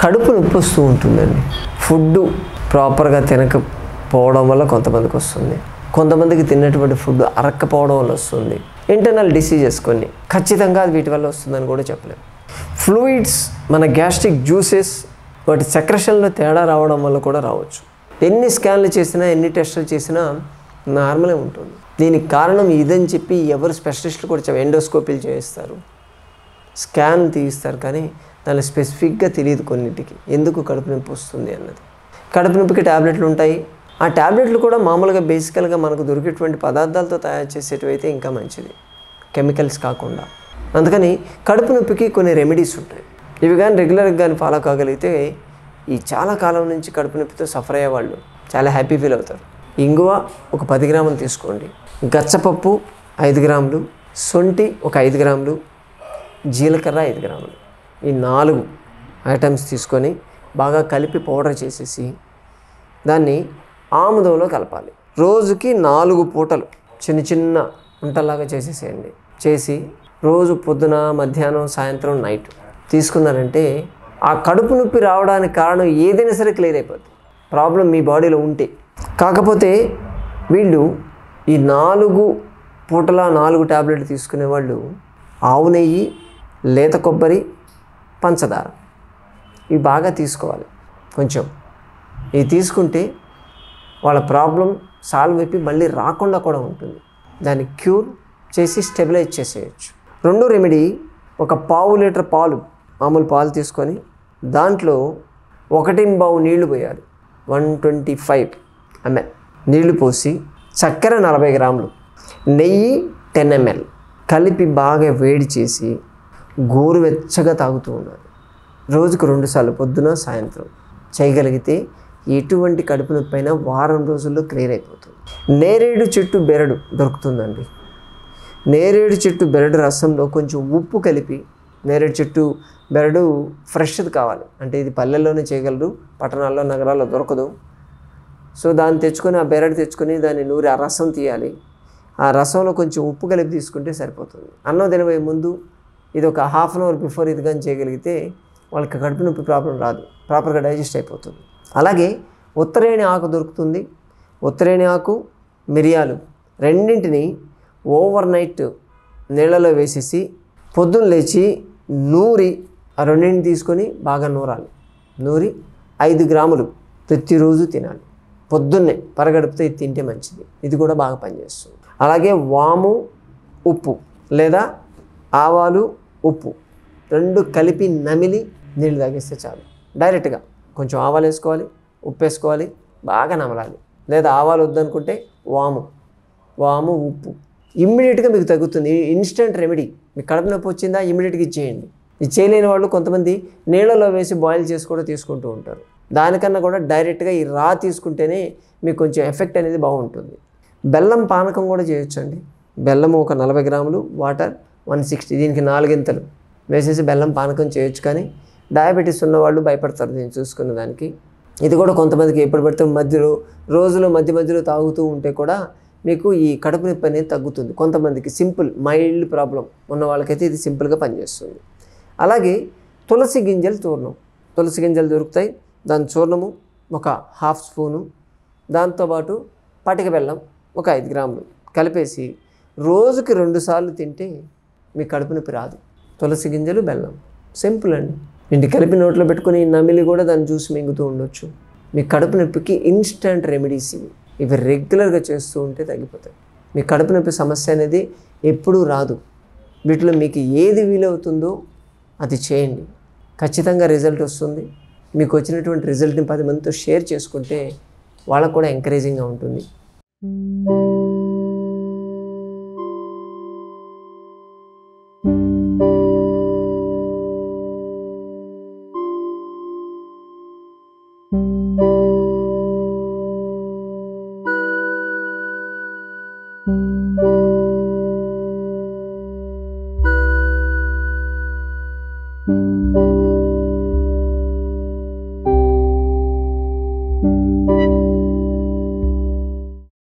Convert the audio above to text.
కడుపు నొప్పి వస్తూ ఉంటుందండి ఫుడ్ ప్రాపర్గా తినకపోవడం వల్ల కొంతమందికి వస్తుంది కొంతమందికి తిన్నటువంటి ఫుడ్ అరక్కపోవడం వల్ల వస్తుంది ఇంటర్నల్ డిసీజెస్ కొన్ని ఖచ్చితంగా అది వీటి వల్ల వస్తుందని కూడా చెప్పలేము ఫ్లూయిడ్స్ మన గ్యాస్ట్రిక్ జ్యూసెస్ వాటి సెక్రషన్లో తేడా రావడం వల్ల కూడా రావచ్చు ఎన్ని స్కాన్లు చేసినా ఎన్ని టెస్టులు చేసినా నార్మలే ఉంటుంది దీనికి కారణం ఇదని చెప్పి ఎవరు స్పెషలిస్టులు కూడా చెప్ప ఎండోస్కోపీలు చేయిస్తారు స్కాన్ తీయిస్తారు కానీ దాని స్పెసిఫిక్గా తెలియదు కొన్నిటికి ఎందుకు కడుపు నొప్పి వస్తుంది అన్నది కడుపు నొప్పికి ట్యాబ్లెట్లు ఉంటాయి ఆ ట్యాబ్లెట్లు కూడా మామూలుగా బేసికల్గా మనకు దొరికేటువంటి పదార్థాలతో తయారు చేసేటివి అయితే ఇంకా మంచిది కెమికల్స్ కాకుండా అందుకని కడుపు నొప్పికి కొన్ని రెమెడీస్ ఉంటాయి ఇవి కానీ రెగ్యులర్గా కానీ ఫాలో కాగలిగితే ఈ చాలా కాలం నుంచి కడుపు నొప్పితో సఫర్ అయ్యేవాళ్ళు చాలా హ్యాపీ ఫీల్ అవుతారు ఇంగువ ఒక పది గ్రాములు తీసుకోండి గచ్చపప్పు ఐదు గ్రాములు సొంటి ఒక ఐదు గ్రాములు జీలకర్ర ఐదు గ్రాములు ఈ నాలుగు ఐటమ్స్ తీసుకొని బాగా కలిపి పౌడర్ చేసేసి దాన్ని ఆముదంలో కలపాలి రోజుకి నాలుగు పూటలు చిన్న చిన్న వంటలాగా చేసేసేయండి చేసి రోజు పొద్దున మధ్యాహ్నం సాయంత్రం నైట్ తీసుకున్నారంటే ఆ కడుపు నొప్పి రావడానికి కారణం ఏదైనా సరే క్లియర్ అయిపోతుంది ప్రాబ్లం మీ బాడీలో ఉంటే కాకపోతే వీళ్ళు ఈ నాలుగు పూటల నాలుగు టాబ్లెట్లు తీసుకునే వాళ్ళు ఆవు నెయ్యి లేత కొబ్బరి పంచదార ఇవి బాగా తీసుకోవాలి కొంచెం ఇవి తీసుకుంటే వాళ్ళ ప్రాబ్లం సాల్వ్ అయిపోయి మళ్ళీ రాకుండా కూడా ఉంటుంది దాన్ని క్యూర్ చేసి స్టెబిలైజ్ చేసేయచ్చు రెండో రెమెడీ ఒక పావు లీటర్ పాలు మామూలు పాలు తీసుకొని దాంట్లో ఒకటి బావు నీళ్లు పోయాలి వన్ ట్వంటీ ఫైవ్ ఎంఎల్ నీళ్లు పోసి చక్కెర నలభై గ్రాములు నెయ్యి టెన్ ఎంఎల్ కలిపి బాగా వేడి చేసి గోరువెచ్చగా తాగుతూ ఉండాలి రోజుకు రెండుసార్లు పొద్దున సాయంత్రం చేయగలిగితే ఎటువంటి కడుపు నొప్పి అయినా వారం రోజుల్లో క్లియర్ అయిపోతుంది నేరేడు చెట్టు బెరడు దొరుకుతుందండి నేరేడు చెట్టు బెరడు రసంలో కొంచెం ఉప్పు కలిపి నేరేడు చెట్టు బెరడు ఫ్రెష్ది కావాలి అంటే ఇది పల్లెల్లోనే చేయగలరు పట్టణాల్లో నగరాల్లో దొరకదు సో దాన్ని తెచ్చుకొని ఆ బెరడు తెచ్చుకొని దాన్ని నూరి ఆ రసం తీయాలి ఆ రసంలో కొంచెం ఉప్పు కలిపి తీసుకుంటే సరిపోతుంది అన్నం తినబోయే ముందు ఇది ఒక హాఫ్ అన్ అవర్ బిఫోర్ ఇది కానీ చేయగలిగితే వాళ్ళకి కడుపు నొప్పి ప్రాబ్లం రాదు ప్రాపర్గా డైజెస్ట్ అయిపోతుంది అలాగే ఉత్తరేణి ఆకు దొరుకుతుంది ఉత్తరేణి ఆకు మిరియాలు రెండింటిని ఓవర్ నైట్ నీళ్ళలో వేసేసి పొద్దున్న లేచి నూరి ఆ రెండింటిని తీసుకొని బాగా నూరాలి నూరి ఐదు గ్రాములు ప్రతిరోజు తినాలి పొద్దున్నే పరగడుపుతో ఇది తింటే మంచిది ఇది కూడా బాగా పనిచేస్తుంది అలాగే వాము ఉప్పు లేదా ఆవాలు ఉప్పు రెండు కలిపి నమిలి నీళ్ళు తాగేస్తే చాలు డైరెక్ట్గా కొంచెం ఆవాలు వేసుకోవాలి ఉప్పు వేసుకోవాలి బాగా నమలాలి లేదా ఆవాలు వద్దనుకుంటే వాము వాము ఉప్పు ఇమ్మీడియట్గా మీకు తగ్గుతుంది ఇన్స్టెంట్ రెమెడీ మీకు కడుపు నొప్పి వచ్చిందా ఇమ్మీడియట్గా ఇచ్చేయండి ఇది చేయలేని వాళ్ళు కొంతమంది నీళ్ళలో వేసి బాయిల్ చేసి కూడా తీసుకుంటూ ఉంటారు దానికన్నా కూడా డైరెక్ట్గా ఈ రా తీసుకుంటేనే మీకు కొంచెం ఎఫెక్ట్ అనేది బాగుంటుంది బెల్లం పానకం కూడా చేయొచ్చండి బెల్లము ఒక నలభై గ్రాములు వాటర్ వన్ సిక్స్టీ దీనికి నాలుగింతలు వేసేసి బెల్లం పానకం చేయొచ్చు కానీ డయాబెటీస్ ఉన్న వాళ్ళు భయపడతారు దీన్ని చూసుకున్న దానికి ఇది కూడా కొంతమందికి ఎప్పుడు పడితే మధ్యలో రోజులో మధ్య మధ్యలో తాగుతూ ఉంటే కూడా మీకు ఈ కడుపు నొప్పి అనేది తగ్గుతుంది కొంతమందికి సింపుల్ మైల్డ్ ప్రాబ్లం ఉన్న వాళ్ళకైతే ఇది సింపుల్గా పనిచేస్తుంది అలాగే తులసి గింజలు చూర్ణం తులసి గింజలు దొరుకుతాయి దాని చూర్ణము ఒక హాఫ్ స్పూను దాంతోపాటు పటిక బెల్లం ఒక ఐదు గ్రాములు కలిపేసి రోజుకి రెండు సార్లు తింటే మీ కడుపు నొప్పి రాదు తులసి గింజలు బెల్లం సింపుల్ అండి ఇంటి కలిపి నోట్లో పెట్టుకుని నమిలి కూడా దాన్ని జ్యూస్ మింగుతూ ఉండొచ్చు మీ కడుపు నొప్పికి ఇన్స్టంట్ రెమెడీస్ ఇవి ఇవి రెగ్యులర్గా చేస్తూ ఉంటే తగ్గిపోతాయి మీ కడుపు నొప్పి సమస్య అనేది ఎప్పుడూ రాదు వీటిలో మీకు ఏది వీలవుతుందో అది చేయండి ఖచ్చితంగా రిజల్ట్ వస్తుంది మీకు వచ్చినటువంటి రిజల్ట్ని పది మందితో షేర్ చేసుకుంటే వాళ్ళకు కూడా ఎంకరేజింగ్గా ఉంటుంది thank you